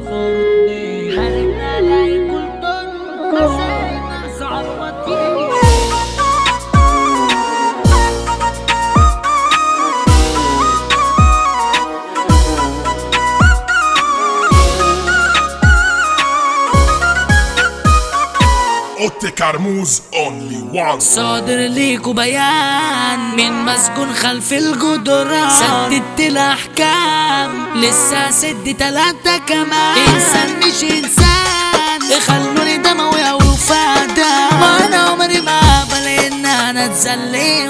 سفر اتنين حاربنا لاقي كل طن كسرنا صعوتين اوتي كرموز اونلي وان صادر ليكوا بيان من مسجون خلف الجدران سددت الاحكام لسه سد تلاتة كمان انسان مش انسان خلوني دموي او فادا ما انا عمري ما اقبل ان انا اتذلي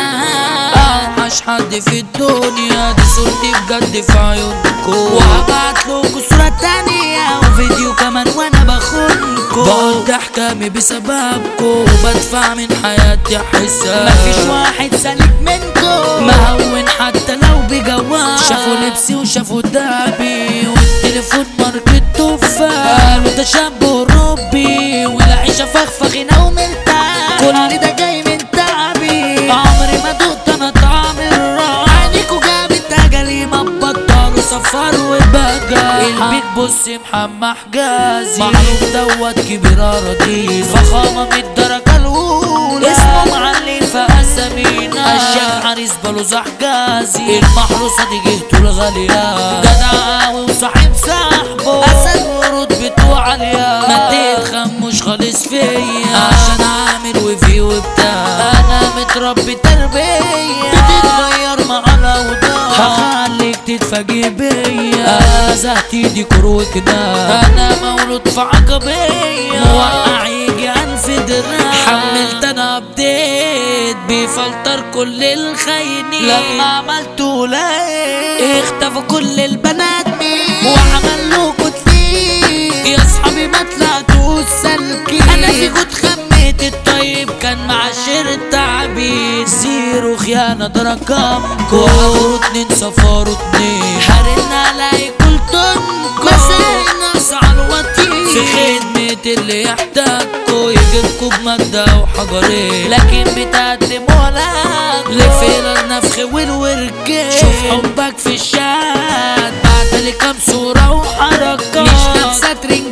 واتهم اوحش حد في الدنيا دي صورتي بجد في عيونكم وهبعت لكم صورة تانية وفيديو كمان وانا بخونكم بقضي احكامي بسببكم بدفع من حياتي حساب مفيش واحد سالك منكم مهون حتى لو بجواب شافوا لبسي وشافوا دهبي والتليفون ماركة تفاح قالوا ده شاب اوروبي والعيشة فخفخينة ومرتاح كل ده جاي من تعبي عمري ما دقت انا طعم الراحة عينيكوا جابت اجلي ما بطلوا سفر وبجا البيت بص محمد حجازي معروف دوت كبير اراضي فخامة من الدرجة الاولى اسمه معلم في اسامينا الشيخ حارس بلوز حجازي المحروسة دي جهته الغالية جدع قوي وصاحب صاحبه اسد ورتبته عالية مديت خموش خالص فيا عشان عامل وفي وبتاع انا متربي تربية بتتغير مع الاوضاع هخليك تتفاجئ بيا انا زهتي دي كروكنا انا مولود في عقبية موقع يجي انفي دراع حملت انا ابديت بيفلتر كل الخاينين لما عملته لقيت اختفوا كل البنات مين وعمل له كتلين يا اصحابي ما طلعتوا سالكين انا فيكوا اتخميت الطيب كان مع شر التعبير زيرو خيانة ده رقمكو وحضروا اتنين سفروا اتنين حارنا الاقي كل طنكو مساينا صعلوتين في خدمة اللي يحتاجكو يجيبكو بمادة وحجرين لكن بتقدموا لك لفيلة النفخ والورجين شوف حبك في الشات بعتلي كام صورة وحركات مش لابسة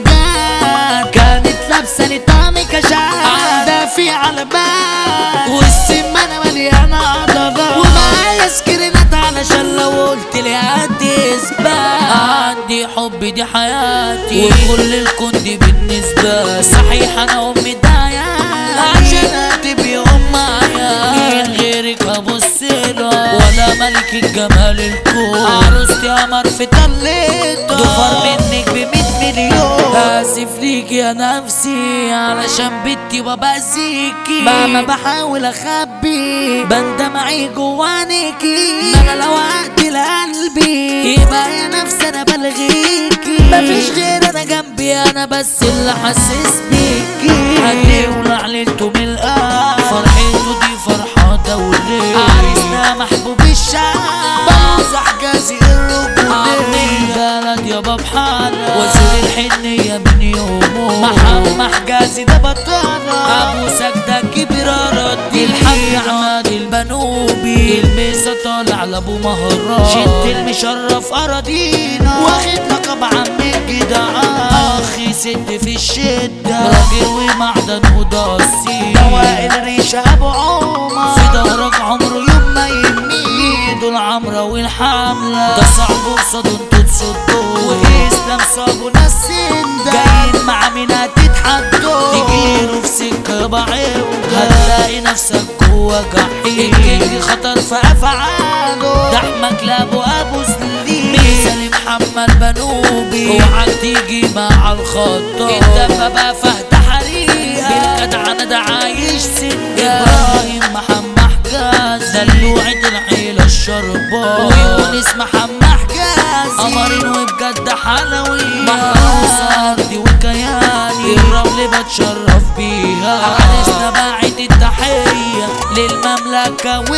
ترنجات كانت لابسة لطعم كشات عندها في علبات والسمانة مليانة عضلات ومعايا سكرينات علشان لو قلت لي هتثبت عندي حب دي حياتي وكل الكون دي بالنسبة صحيح انا امي دايا عشان هتبقي ام معايا مين غيرك ابص له ولا ملك الجمال الكون عروستي قمر في تلته ضفر منك بمية مليون اسف ليك يا نفسي علشان بنتي وبأذيكي مهما بحاول اخبي بندمعي جوانيكي ما انا لو اقتل قلبي يبقى يا نفسي انا بلغيكي مفيش غير انا جنبي انا بس اللي حاسس بيكي هدي ولعلته من القلب فرحته دي فرحة دولية عريسنا محبوب الشعب بوز حجازي الرجولية بلد يابا بحالة وزير الحنية من يومه محمد حجازي ده بطالة ابو سجدة كبير ردي الحاج عماد البنوبي الميزة طالع لابو مهران شد المشرف اراضينا واخد لقب عم الجدعان اخي ست في الشدة راجل ومعدن وداسي دواء الريشة ابو عمر في ظهرك عمره يوم ما يميل دول عمرة والحملة ده صعب قصاد انتوا تصدوا واسلام صابوا ناس سندا جايين مع مين هتتحدوا تجيله في سكة بعيو هتلاقي نفسك جوا جحيم الكينج خطر في افعاله ده احمد لابو ابو سليم مثال محمد بنوبي اوعى تيجي مع الخطة الدبة بقى فهد حريقة بالجدع انا ده عايش سنجا ابراهيم محمد حجاز دلوعة العيلة الشربات ويونس محمد حجازي قمرين وبجد حلوي محروسة ارضي وكياني الرمل بتشرف بيها عرسنا باعت التحية للمملكة